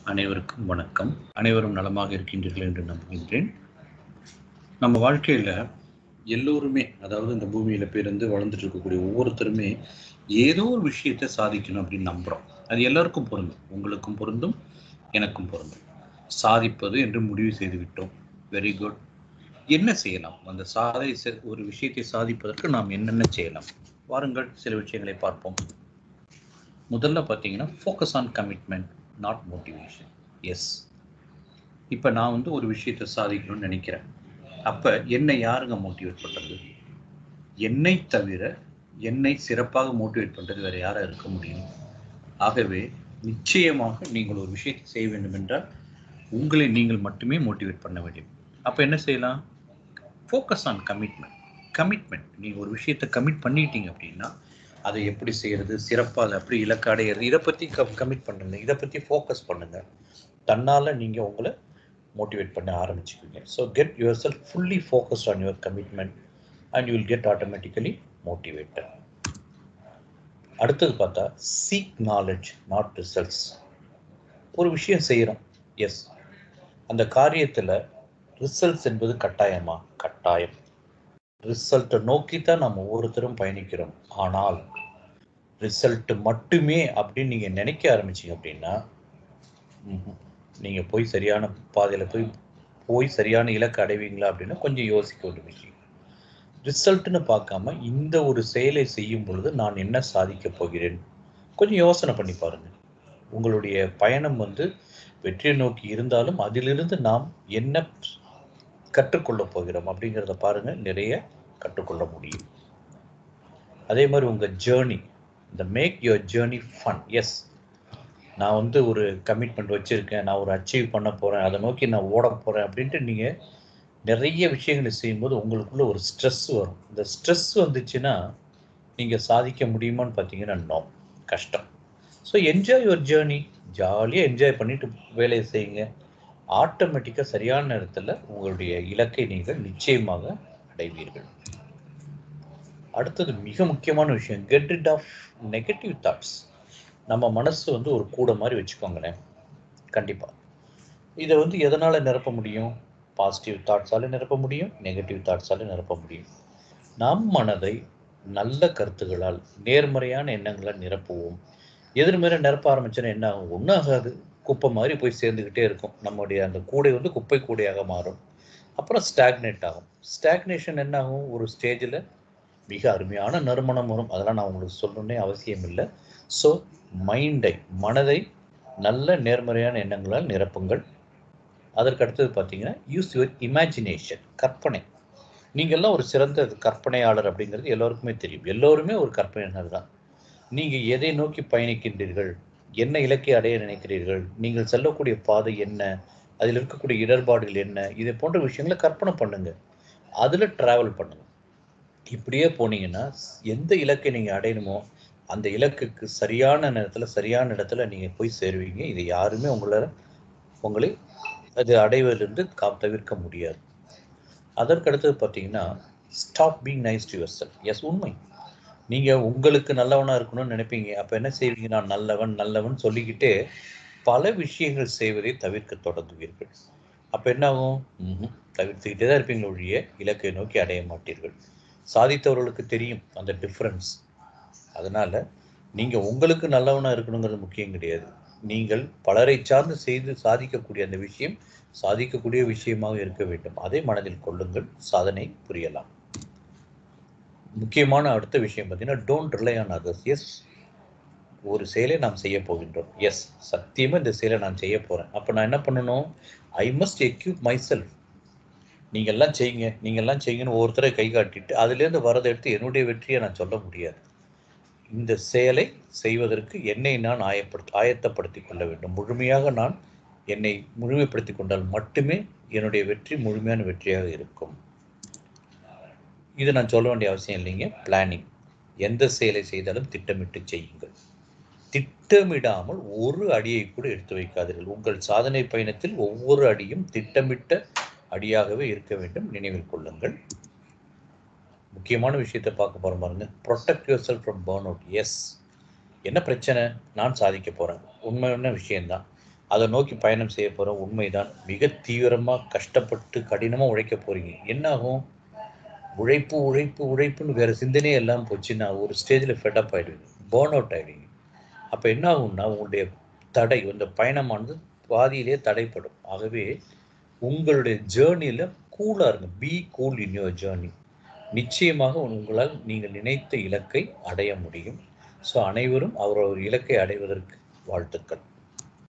அனைவருக்கும் வணக்கம் அனைவரும் நலமாக இருக்கின்றீர்கள் என்று நம்புகின்றேன் நம்ம வாழ்க்கையில் எல்லோருமே அதாவது இந்த பூமியில் பிறந்து வளர்ந்துட்டு இருக்கக்கூடிய ஒவ்வொருத்தருமே ஏதோ ஒரு விஷயத்தை சாதிக்கணும் அப்படின்னு நம்புகிறோம் அது எல்லாருக்கும் பொருந்தும் உங்களுக்கும் பொருந்தும் எனக்கும் பொருந்தும் சாதிப்பது என்று முடிவு செய்து விட்டோம் வெரி குட் என்ன செய்யலாம் அந்த சாதை செ- ஒரு விஷயத்தை சாதிப்பதற்கு நாம் என்னென்ன செய்யலாம் வாருங்கள் சில விஷயங்களை பார்ப்போம் முதல்ல பார்த்தீங்கன்னா focus on commitment not motivation yes இப்போ நான் வந்து ஒரு விஷயத்தை சாதிக்கணும்னு நினைக்கிறேன் அப்போ என்னை யாருங்க மோட்டிவேட் பண்ணுறது என்னை தவிர என்னை சிறப்பாக மோட்டிவேட் பண்ணுறது வேற யாரா இருக்க முடியும் ஆகவே நிச்சயமாக நீங்கள் ஒரு விஷயத்தை செய்ய வேண்டும் என்றால் உங்களை நீங்கள் மட்டுமே மோட்டிவேட் பண்ண வேண்டும் அப்போ என்ன செய்யலாம் ஃபோக்கஸ் ஆன் கமிட்மெண்ட் கமிட்மெண்ட் நீங்கள் ஒரு விஷயத்தை கமிட் பண்ணிட்டீங்க அப்படின்னா அதை எப்படி செய்யறது சிறப்பாக அதை எப்படி இலக்கு அடையிறது இதை பற்றி கமிட் பண்ணுங்க இதை பற்றி ஃபோக்கஸ் பண்ணுங்க தன்னால் நீங்கள் உங்களை மோட்டிவேட் பண்ண ஆரம்பிச்சுக்குவீங்க so get yourself fully focused on your commitment and you will get automatically motivated அடுத்தது பார்த்தா சீக் நாலேஜ் நாட் ரிசல்ட்ஸ் ஒரு விஷயம் செய்கிறோம் எஸ் அந்த காரியத்தில் ரிசல்ட்ஸ் என்பது கட்டாயமா கட்டாயம் ரிசல்ட்டை நோக்கி தான் நம்ம ஒவ்வொருத்தரும் பயணிக்கிறோம் ஆனால் ரிசல்ட் மட்டுமே அப்படின்னு நீங்கள் நினைக்க ஆரம்பிச்சீங்க அப்படின்னா ம்ஹும். நீங்க போய் சரியான பாதையில போய் போய் சரியான இலக்கு அடைவீங்களா அப்படின்னா கொஞ்சம் யோசிக்க வேண்டிய விஷயம் ரிசல்ட்னு பார்க்காம இந்த ஒரு செயலை செய்யும் பொழுது நான் என்ன சாதிக்க போகிறேன் கொஞ்சம் யோசனை பண்ணி பாருங்க உங்களுடைய பயணம் வந்து வெற்றியை நோக்கி இருந்தாலும் அதிலிருந்து நாம் என்ன கற்றுக்கொள்ள போகிறோம் அப்படிங்கிறத பாருங்க நிறைய கற்றுக்கொள்ள முடியும் அதே மாதிரி உங்க ஜேர்னி இந்த make your journey fun yes நான் வந்து ஒரு கமிட்மெண்ட் வச்சுருக்கேன் நான் ஒரு அச்சீவ் பண்ண போகிறேன் அதை நோக்கி நான் ஓட போகிறேன் அப்படின்ட்டு நீங்கள் நிறைய விஷயங்களை செய்யும்போது உங்களுக்குள்ள ஒரு ஸ்ட்ரெஸ் வரும் இந்த ஸ்ட்ரெஸ் வந்துச்சுன்னா நீங்கள் சாதிக்க முடியுமான்னு பார்த்தீங்கன்னா நோ கஷ்டம் ஸோ என்ஜாய் யுவர் ஜேர்னி ஜாலியாக என்ஜாய் பண்ணிட்டு வேலையை செய்யுங்க ஆட்டோமேட்டிக்காக சரியான நேரத்தில் உங்களுடைய இலக்கை நீங்கள் நிச்சயமாக அடைவீர்கள் அடுத்தது மிக முக்கியமான விஷயம் get rid of negative thoughts நம்ம மனசு வந்து ஒரு கூடை மாதிரி வச்சுக்கோங்களேன் கண்டிப்பாக இதை வந்து எதனால் நிரப்ப முடியும் பாசிட்டிவ் தாட்ஸால நிரப்ப முடியும் நெகட்டிவ் தாட்ஸால நிரப்ப முடியும் நம் மனதை நல்ல கருத்துகளால் நேர்மறையான எண்ணங்களால் நிரப்புவோம் எதிர்மறை நிரப்ப ஆரம்பிச்சோன்னா என்ன ஆகும் ஒன்றும் ஆகாது குப்பை மாதிரி போய் சேர்ந்துக்கிட்டே இருக்கும் நம்முடைய அந்த கூடை வந்து குப்பை கூடையாக மாறும் அப்புறம் ஸ்டாக்னேட் ஆகும் ஸ்டாக்னேஷன் என்ன ஆகும் ஒரு ஸ்டேஜில் மிக அருமையான நறுமணம் வரும் அதெல்லாம் நான் உங்களுக்கு சொல்லணுன்னே அவசியம் இல்லை ஸோ மைண்டை மனதை நல்ல நேர்மறையான எண்ணங்களால் நிரப்புங்கள் அதற்கு அடுத்தது பார்த்தீங்கன்னா யூஸ் யுவர் இமேஜினேஷன் கற்பனை நீங்கள்லாம் ஒரு சிறந்த கற்பனையாளர் அப்படிங்கிறது எல்லோருக்குமே தெரியும் எல்லோருமே ஒரு கற்பனையாளர் தான் நீங்கள் எதை நோக்கி பயணிக்கின்றீர்கள் என்ன இலக்கை அடைய நினைக்கிறீர்கள் நீங்கள் செல்லக்கூடிய பாதை என்ன அதில் இருக்கக்கூடிய இடர்பாடுகள் என்ன இதை போன்ற விஷயங்களை கற்பனை பண்ணுங்க அதில் ட்ராவல் பண்ணுங்க இப்படியே போனீங்கன்னா எந்த இலக்கை நீங்கள் அடையணுமோ அந்த இலக்குக்கு சரியான நேரத்தில் சரியான இடத்துல நீங்கள் போய் சேருவீங்க இதை யாருமே உங்களால் உங்களை அது அடைவதிலிருந்து கா தவிர்க்க முடியாது அதற்கு அடுத்தது பார்த்தீங்கன்னா stop being nice to yourself yes உண்மை நீங்கள் உங்களுக்கு நல்லவனாக இருக்கணும்னு நினைப்பீங்க அப்போ என்ன செய்வீங்க நான் நல்லவன் நல்லவன் சொல்லிக்கிட்டே பல விஷயங்கள் செய்வதை தவிர்க்க தொடங்குவீர்கள் அப்போ என்ன ஆகும் ம்ஹும். தவிர்த்துக்கிட்டே தான் இருப்பீங்களே ஒழிய இலக்கை நோக்கி அடைய மாட்டீர்கள் சாதித்தவர்களுக்கு தெரியும் அந்த டிஃப்ரென்ஸ் அதனால நீங்க உங்களுக்கு நல்லவனா இருக்கணுங்கிறது முக்கியம் கிடையாது நீங்கள் பலரை சார்ந்து செய்து சாதிக்கக்கூடிய அந்த விஷயம் சாதிக்கக்கூடிய விஷயமாக இருக்க வேண்டும் அதை மனதில் கொள்ளுங்கள் சாதனை புரியலாம் முக்கியமான அடுத்த விஷயம் பார்த்தீங்கன்னா don't rely on others yes ஒரு செயலை நாம் செய்ய போகின்றோம் எஸ் சத்தியமா இந்த செயலை நான் செய்ய போறேன் அப்போ நான் என்ன பண்ணணும் I must equip myself நீங்க எல்லாம் செய்யுங்க நீங்க எல்லாம் செய்யுங்கன்னு ஒவ்வொருத்தரை கை காட்டிட்டு அதுலேருந்து வரதை எடுத்து என்னுடைய வெற்றியை நான் சொல்ல முடியாது இந்த செயலை செய்வதற்கு என்னை நான் ஆயப்படுத்த ஆயத்தப்படுத்தி கொள்ள வேண்டும் முழுமையாக நான் என்னை முழுமைப்படுத்தி கொண்டால் மட்டுமே என்னுடைய வெற்றி முழுமையான வெற்றியாக இருக்கும் இது நான் சொல்ல வேண்டிய அவசியம் இல்லைங்க பிளானிங் எந்த செயலை செய்தாலும் திட்டமிட்டு செய்யுங்கள் திட்டமிடாமல் ஒரு அடியை கூட எடுத்து வைக்காதீர்கள் உங்கள் சாதனை பயணத்தில் ஒவ்வொரு அடியும் திட்டமிட்ட அடியாகவே இருக்க வேண்டும் நினைவில் கொள்ளுங்கள் முக்கியமான விஷயத்தை பார்க்க போறோம் பாருங்க protect yourself from burn out yes என்ன பிரச்சனை நான் சாதிக்க போறேன் உண்மையான விஷயம்தான் அதை நோக்கி பயணம் செய்ய போகிறோம் உண்மைதான் மிக தீவிரமாக கஷ்டப்பட்டு கடினமாக உழைக்க போகிறீங்க என்ன ஆகும் உழைப்பு உழைப்பு உழைப்புன்னு வேறு சிந்தனையே எல்லாம் போச்சுன்னா ஒரு ஸ்டேஜில் ஃபெட்டப் ஆகிடுவீங்க பேர்ன் அவுட் ஆகிடுவீங்க அப்போ என்ன ஆகும்னா உங்களுடைய தடை இந்த பயணமானது பாதியிலே தடைப்படும் ஆகவே உங்களுடைய ஜேர்னியில் கூலாக இருங்க be cool in your journey நிச்சயமாக உங்களால் நீங்கள் நினைத்த இலக்கை அடைய முடியும் ஸோ அனைவரும் அவரவர் இலக்கை அடைவதற்கு வாழ்த்துக்கள்